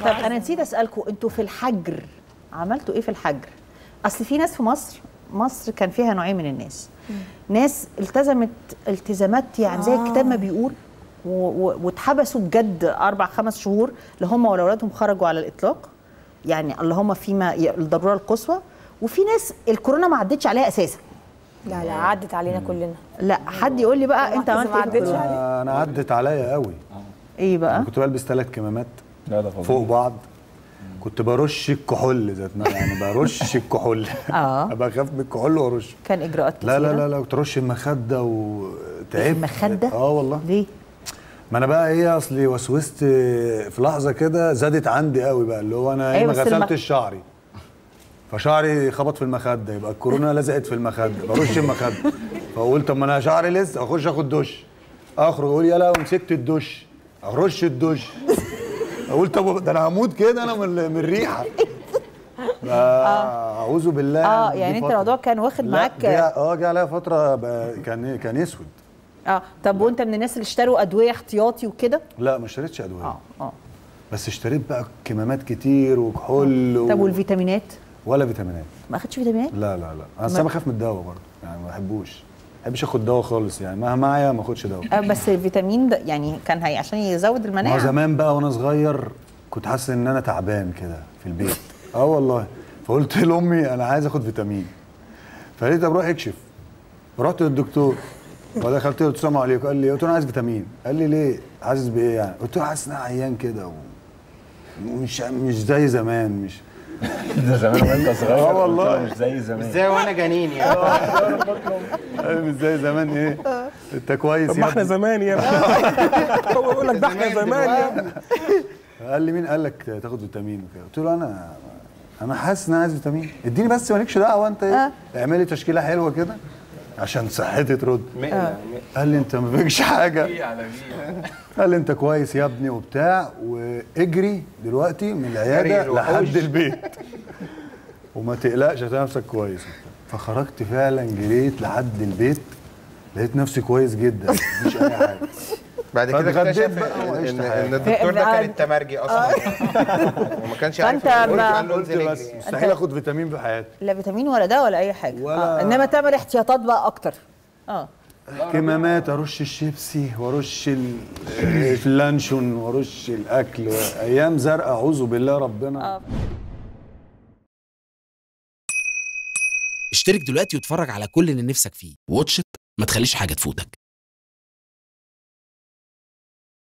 طب انا نسيت اسالكم انتوا في الحجر عملتوا ايه في الحجر اصل في ناس في مصر مصر كان فيها نوعين من الناس ناس التزمت التزامات يعني زي الكتاب ما بيقول و- و- واتحبسوا بجد اربع خمس شهور لا هم ولا اولادهم خرجوا على الاطلاق يعني اللهم فيما ي- الضروره القصوى وفي ناس الكورونا ما عدتش عليها اساسا لا لا عدت علينا كلنا لا حد يقول لي بقى انت ما عملت ايه في عدتش الكورونا؟ عليها. انا عدت عليا قوي ايه بقى كنت بلبس ثلاث كمامات لا ده فظيع فوق بعض كنت برش الكحول ذات نفسه يعني برش الكحول آه. ابقى اخاف من الكحول وارش كان اجراءات كتيره لا لا لا لا كنت ارش المخده وتعبت المخدة؟ اه والله ليه ما انا بقى ايه اصلي وسوست في لحظه كده زادت عندي قوي بقى اللي هو انا ايه أيوة ما بس الم- غسلتش شعري فشعري خبط في المخده يبقى الكورونا لزقت في المخده برش المخده فقلت طب ما انا شعري لسه اخش اخد دش اخرج اقول يلا مسكت الدش ارش الدش اقول طب ده انا هموت كده انا من من الريحه اعوذ بالله اه دي يعني انت فترة. الموضوع كان واخد لا، معاك جه- اه جه عليا فتره بقى- كان كان اسود اه طب وانت من الناس اللي اشتروا ادويه احتياطي وكده لا ما اشتريتش ادويه اه اه بس اشتريت بقى كمامات كتير وكحول و... طب والفيتامينات ولا فيتامينات ما اخدتش فيتامينات لا لا لا انا أصل انا بخاف من الدواء برضه يعني ما بحبوش ما بحبش اخد دواء خالص يعني مهما معايا ما اخدش دواء آه بس الفيتامين ده يعني كان هي عشان يزود ما هو المناعه زمان بقى وانا صغير كنت حاسس ان انا تعبان كده في البيت اه والله فقلت لامي انا عايز اخد فيتامين فقالت لي طب روح اكشف رحت للدكتور ودخلت له السلام عليكم قال لي قلت له انا عايز فيتامين قال لي ليه حاسس بايه يعني قلت له حاسس ان انا عيان كده و... مش مش زي زمان مش ده زمان وانت صغير آه والله. قلت له مش زي زمان ازاي وانا جنين يعني أيوة مش زي زمان ايه انت كويس طب يا ما احنا ابني. زمان يا ابني هو بيقول لك ده احنا زمان يا ابني قال لي مين قال لك تاخد فيتامين وكده قلت له انا انا حاسس ان انا عايز فيتامين اديني بس مالكش دعوه انت ايه اعملي تشكيله حلوه كده عشان صحتي ترد قال لي انت ما فيكش حاجه قال لي انت كويس يا ابني وبتاع واجري دلوقتي من العياده جري الوحوش. لحد البيت وما تقلقش هتلاقي نفسك كويس فخرجت فعلا جريت لحد البيت لقيت نفسي كويس جدا مفيش اي حاجه بعد كده فاتغديت اكتشف بقى ان, وعشت إن, حياتي. إن الدكتور ده بقى- كان التمرجي اصلا وما كانش عارف فأنت يقول ما- قال له قلت انزل بس اجري مستحيل اخد فيتامين في حياتي لا فيتامين ولا ده ولا اي حاجه ولا- آه. انما تعمل احتياطات بقى اكتر اه كمامات ارش الشيبسي وارش ال- اللانشون وارش الاكل ايام زرقاء اعوذ بالله ربنا اشترك دلوقتي واتفرج على كل اللي نفسك فيه واتش إت، ما تخليش حاجة تفوتك